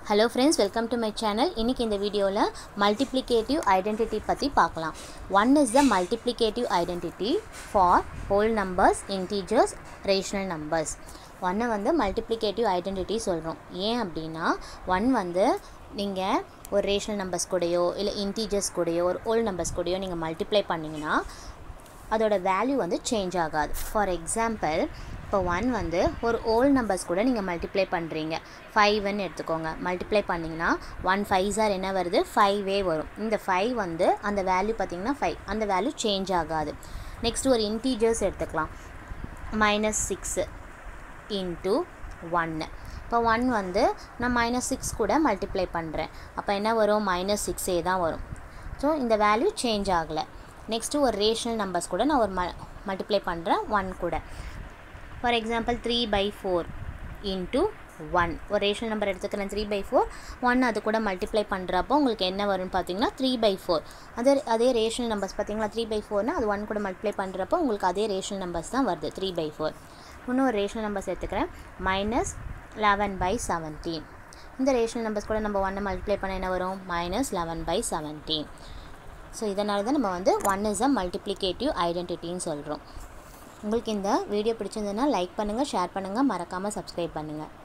hello friends welcome to my channel இன்றைக்கி இந்த வீடியோவில் மல்டிப்ளிகேட்டிவ் ஐடென்டிட்டி பற்றி பார்க்கலாம் one is the multiplicative identity for whole numbers integers rational numbers ஒன்னை வந்து மல்டிப்ளிகேட்டிவ் ஐடென்டிட்டி சொல்கிறோம் ஏன் அப்படின்னா ஒன் வந்து நீங்கள் ஒரு ரேஷனல் நம்பர்ஸ் கூடயோ இல்லை இன்டீஜர்ஸ் கூடயோ ஒரு ஓல்ட் நம்பர்ஸ் கூடயோ நீங்கள் மல்டிப்ளை பண்ணிங்கன்னா அதோட வேல்யூ வந்து சேஞ்ச் ஆகாது ஃபார் எக்ஸாம்பிள் இப்போ ஒன் வந்து ஒரு ஓல்ட் நம்பர்ஸ் கூட நீங்கள் மல்டிப்ளை பண்ணுறீங்க ஃபைவ்னு எடுத்துக்கோங்க மல்டிப்ளை பண்ணிங்கன்னா ஒன் ஃபைவ் சார் என்ன வருது ஃபைவே வரும் இந்த ஃபைவ் வந்து அந்த வேல்யூ பார்த்திங்கன்னா ஃபைவ் அந்த வேல்யூ சேஞ்ச் ஆகாது நெக்ஸ்ட் ஒரு இன்டீஜர்ஸ் எடுத்துக்கலாம் மைனஸ் சிக்ஸு இன்ட்டு ஒன்று இப்போ ஒன் வந்து நான் மைனஸ் சிக்ஸ் கூட மல்டிப்ளை பண்ணுறேன் அப்போ என்ன வரும் மைனஸ் சிக்ஸே தான் வரும் ஸோ இந்த வேல்யூ சேஞ்ச் ஆகலை நெக்ஸ்ட்டு ஒரு ரேஷனல் நம்பர்ஸ் கூட நான் ஒரு ம மல்டிப்ளை பண்ணுறேன் ஒன் கூட for example three by four into one ஒரு ரேஷனல் நம்பர் எடுத்துக்கிறேன் த்ரீ பை ஃபோர் ஒன் அது கூட மல்டிப்ளை பண்ணுறப்போ உங்களுக்கு என்ன வரும்னு பார்த்தீங்கன்னா த்ரீ பை ஃபோர் அதே அதே ரேஷனல் நம்பர்ஸ் பார்த்தீங்களா த்ரீ பை ஃபோர்னால் அது ஒன் கூட மல்டிப்ளை பண்ணுறப்போ உங்களுக்கு அதே ரேஷனல் நம்பர்ஸ் தான் வருது த்ரீ பை ஃபோர் இன்னும் ஒரு ரேஷனல் நம்பர்ஸ் எடுத்துக்கிறேன் மைனஸ் லெவன் பை செவன்டீன் இந்த ரேஷனல் நம்பர்ஸ் கூட நம்ம ஒன்னை மல்டிப்ளை பண்ண என்ன வரும் minus eleven by seventeen so இதனால தான் நம்ம வந்து ஒன் இஸ் அ மல்டிப்ளிகேட்டிவ் ஐடென்டிட்டின்னு சொல்கிறோம் உங்களுக்கு இந்த வீடியோ பிடிச்சிருந்ததுன்னா லைக் பண்ணுங்கள் ஷேர் பண்ணுங்கள் மறக்காமல் சப்ஸ்கிரைப் பண்ணுங்கள்